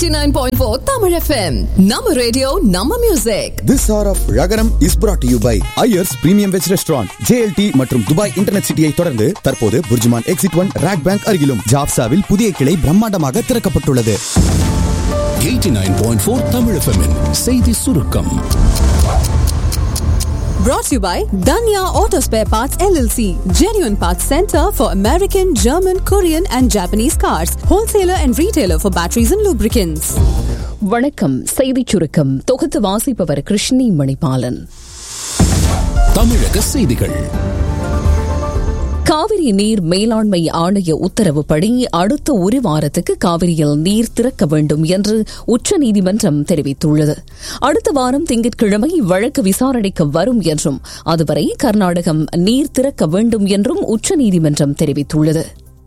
89.4 Tamil FM. Nama radio, Nama music. This hour of Ragaram is brought to you by Ayers Premium Veg Restaurant, JLT மற்றும் Dubai Internet சிட்டியை தொடர்ந்து தற்போது Burjuman exit one RAK Bank அருகிலும் ஜாப்சாவில் புதிய கிளை பிரம்மாண்டமாக திறக்கப்பட்டுள்ளது 89.4 Tamil FM -இன் செய்தி சுருக்கம் Brought to you by Danya Auto Spare Parts LLC. Genuine Parts Center for American, German, Korean and Japanese cars. Wholesaler and retailer for batteries and lubricants. வணக்கம் செய்திச் சுருக்கம் தொகுத்து வாசிப்பவர் கிருஷ்ணி மணிபாலன் தமிழக செய்திகள் காவிரி நீர் மேலாண்மை ஆணைய உத்தரவுப்படி அடுத்த ஒரு வாரத்துக்கு காவிரியில் நீர் திறக்க வேண்டும் என்று உச்சநீதிமன்றம் தெரிவித்துள்ளது அடுத்த வாரம் திங்கட்கிழமை வழக்கு விசாரணைக்கு வரும் என்றும் அதுவரை கர்நாடகம் நீர் திறக்க வேண்டும் என்றும் உச்சநீதிமன்றம் தெரிவித்துள்ளது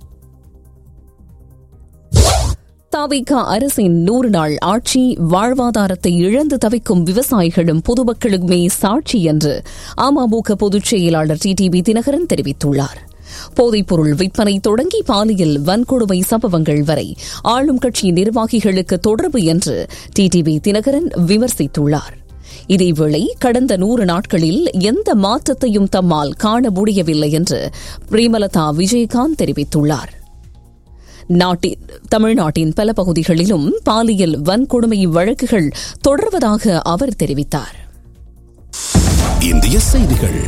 தாவிகா அரசின் நூறு நாள் ஆட்சி வாழ்வாதாரத்தை இழந்து தவிக்கும் விவசாயிகளும் பொதுமக்களுமே சாட்சி என்று அமமுக பொதுச் செயலாளர் டிடிவி தினகரன் தெரிவித்துள்ளார் போதைப்பொருள் விற்பனை தொடங்கி பாலியல் வன்கொடுமை சம்பவங்கள் வரை ஆளும் கட்சி நிர்வாகிகளுக்கு தொடர்பு என்று டிடிவி தினகரன் விமர்சித்துள்ளார் இதேவேளை கடந்த நூறு நாட்களில் எந்த மாற்றத்தையும் தம்மால் காண முடியவில்லை என்று பிரேமலதா விஜயகாந்த் தெரிவித்துள்ளார் நாட்டின் தமிழ்நாட்டின் பல பகுதிகளிலும் பாலியல் வன்கொடுமை வழக்குகள் தொடர்வதாக அவர் தெரிவித்தார் இந்திய செய்திகள்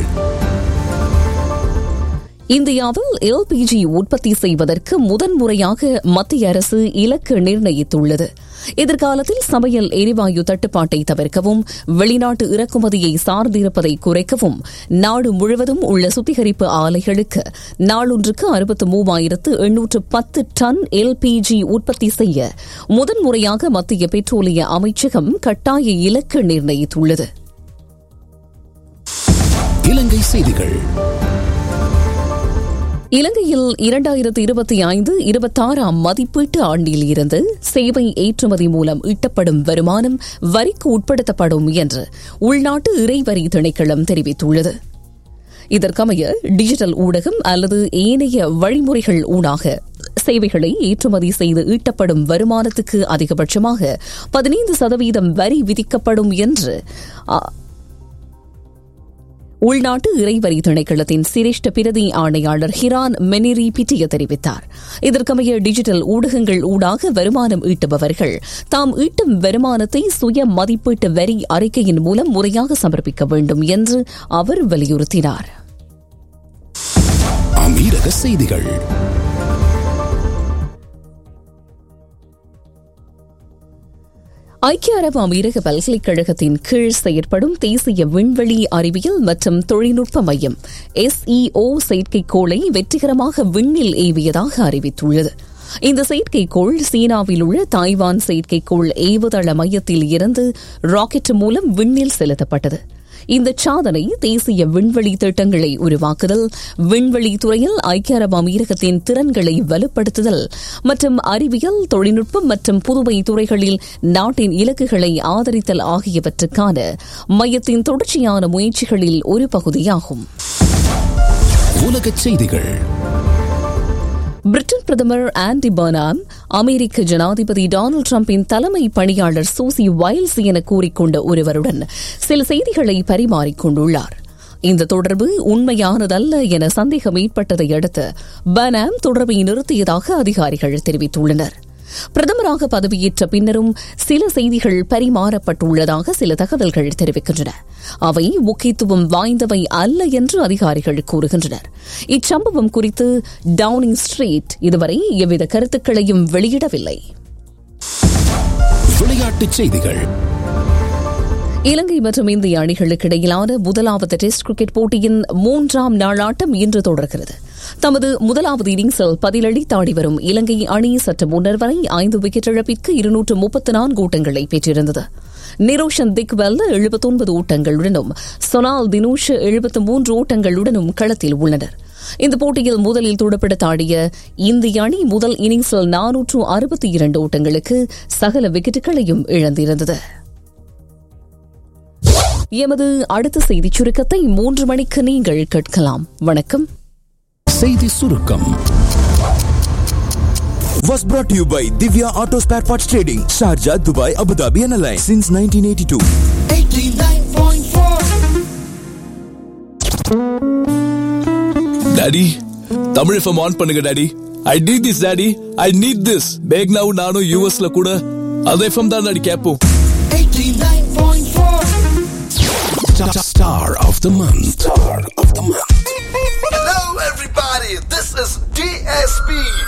இந்தியாவில் எல்பிஜி உற்பத்தி செய்வதற்கு முதன்முறையாக மத்திய அரசு இலக்கு நிர்ணயித்துள்ளது எதிர்காலத்தில் சமையல் எரிவாயு தட்டுப்பாட்டை தவிர்க்கவும் வெளிநாட்டு இறக்குமதியை சார்ந்திருப்பதை குறைக்கவும் நாடு முழுவதும் உள்ள சுத்திகரிப்பு ஆலைகளுக்கு நாளொன்றுக்கு அறுபத்து மூவாயிரத்து எண்ணூற்று பத்து டன் எல்பிஜி உற்பத்தி செய்ய முதன்முறையாக மத்திய பெட்ரோலிய அமைச்சகம் கட்டாய இலக்கு நிர்ணயித்துள்ளது இலங்கை செய்திகள் இலங்கையில் இரண்டாயிரத்து இருபத்தி ஐந்து இருபத்தாறாம் மதிப்பீட்டு ஆண்டில் இருந்து சேவை ஏற்றுமதி மூலம் ஈட்டப்படும் வருமானம் வரிக்கு உட்படுத்தப்படும் என்று உள்நாட்டு இறைவரி திணைக்களம் தெரிவித்துள்ளது இதற்கமைய டிஜிட்டல் ஊடகம் அல்லது ஏனைய வழிமுறைகள் ஊடாக சேவைகளை ஏற்றுமதி செய்து ஈட்டப்படும் வருமானத்துக்கு அதிகபட்சமாக பதினைந்து சதவீதம் வரி விதிக்கப்படும் என்று உள்நாட்டு இறைவரி திணைக்களத்தின் சிரேஷ்ட பிரதி ஆணையாளர் ஹிரான் மெனிரி பிட்டிய தெரிவித்தார் இதற்கமைய டிஜிட்டல் ஊடகங்கள் ஊடாக வருமானம் ஈட்டுபவர்கள் தாம் ஈட்டும் வருமானத்தை சுய மதிப்பீட்டு வரி அறிக்கையின் மூலம் முறையாக சமர்ப்பிக்க வேண்டும் என்று அவர் வலியுறுத்தினார் அமீரக செய்திகள் ஐக்கிய அரபு அமீரக பல்கலைக்கழகத்தின் கீழ் செயற்படும் தேசிய விண்வெளி அறிவியல் மற்றும் தொழில்நுட்ப மையம் எஸ்இஓ செயற்கைக்கோளை வெற்றிகரமாக விண்ணில் ஏவியதாக அறிவித்துள்ளது இந்த செயற்கைக்கோள் சீனாவில் உள்ள தாய்வான் செயற்கைக்கோள் ஏவுதள மையத்தில் இருந்து ராக்கெட் மூலம் விண்ணில் செலுத்தப்பட்டது இந்த சாதனை தேசிய விண்வெளி திட்டங்களை உருவாக்குதல் விண்வெளி துறையில் ஐக்கிய அரபு அமீரகத்தின் திறன்களை வலுப்படுத்துதல் மற்றும் அறிவியல் தொழில்நுட்பம் மற்றும் புதுமை துறைகளில் நாட்டின் இலக்குகளை ஆதரித்தல் ஆகியவற்றுக்கான மையத்தின் தொடர்ச்சியான முயற்சிகளில் ஒரு பகுதியாகும் உலகச் செய்திகள் பிரிட்டன் பிரதமர் ஆண்டி பர்னாம் அமெரிக்க ஜனாதிபதி டொனால்டு டிரம்பின் தலைமை பணியாளர் சூசி வைல்ஸ் என கூறிக்கொண்ட ஒருவருடன் சில செய்திகளை பரிமாறிக்கொண்டுள்ளார் இந்த தொடர்பு உண்மையானதல்ல என சந்தேகம் ஏற்பட்டதை அடுத்து பனாம் தொடர்பை நிறுத்தியதாக அதிகாரிகள் தெரிவித்துள்ளனர் பிரதமராக பதவியேற்ற பின்னரும் சில செய்திகள் பரிமாறப்பட்டுள்ளதாக சில தகவல்கள் தெரிவிக்கின்றன அவை முக்கியத்துவம் வாய்ந்தவை அல்ல என்று அதிகாரிகள் கூறுகின்றனர் இச்சம்பவம் குறித்து டவுனிங் ஸ்ட்ரீட் இதுவரை எவ்வித கருத்துக்களையும் வெளியிடவில்லை விளையாட்டுச் செய்திகள் இலங்கை மற்றும் இந்திய அணிகளுக்கு இடையிலான முதலாவது டெஸ்ட் கிரிக்கெட் போட்டியின் மூன்றாம் நாள் ஆட்டம் இன்று தொடர்கிறது தமது முதலாவது இன்னிங்ஸில் பதிலளித்தாடி வரும் இலங்கை அணி சற்று முன்னர் வரை ஐந்து விக்கெட் இழப்பிற்கு இருநூற்று முப்பத்து நான்கு ஓட்டங்களை பெற்றிருந்தது நிரோஷன் திக்வெல் எழுபத்தொன்பது ஓட்டங்களுடனும் சொனால் தினூஷ் எழுபத்து மூன்று ஓட்டங்களுடனும் களத்தில் உள்ளனர் இந்த போட்டியில் முதலில் துடுப்படுத்தாடிய இந்திய அணி முதல் இன்னிங்ஸில் நானூற்று அறுபத்தி இரண்டு ஓட்டங்களுக்கு சகல விக்கெட்டுகளையும் இழந்திருந்தது எமது அடுத்த செய்திச் சுருக்கத்தை மூன்று மணிக்கு நீங்கள் கேட்கலாம் வணக்கம் செய்தி சுருக்கம் was brought to you by Divya Auto Spare Parts Trading, Sharjah, Dubai, Abu Dhabi and Alliance since 1982. 89.4 daddy Tamil FM on பண்ணுங்க daddy I need this daddy I need this பேக்னாவும் நானும் யூஎஸ்ல கூட அந்த எஃப்எம் தான் டாடி கேட்போம் 89.4 Star of the month. Star of the month. Hello, everybody. This is DSP.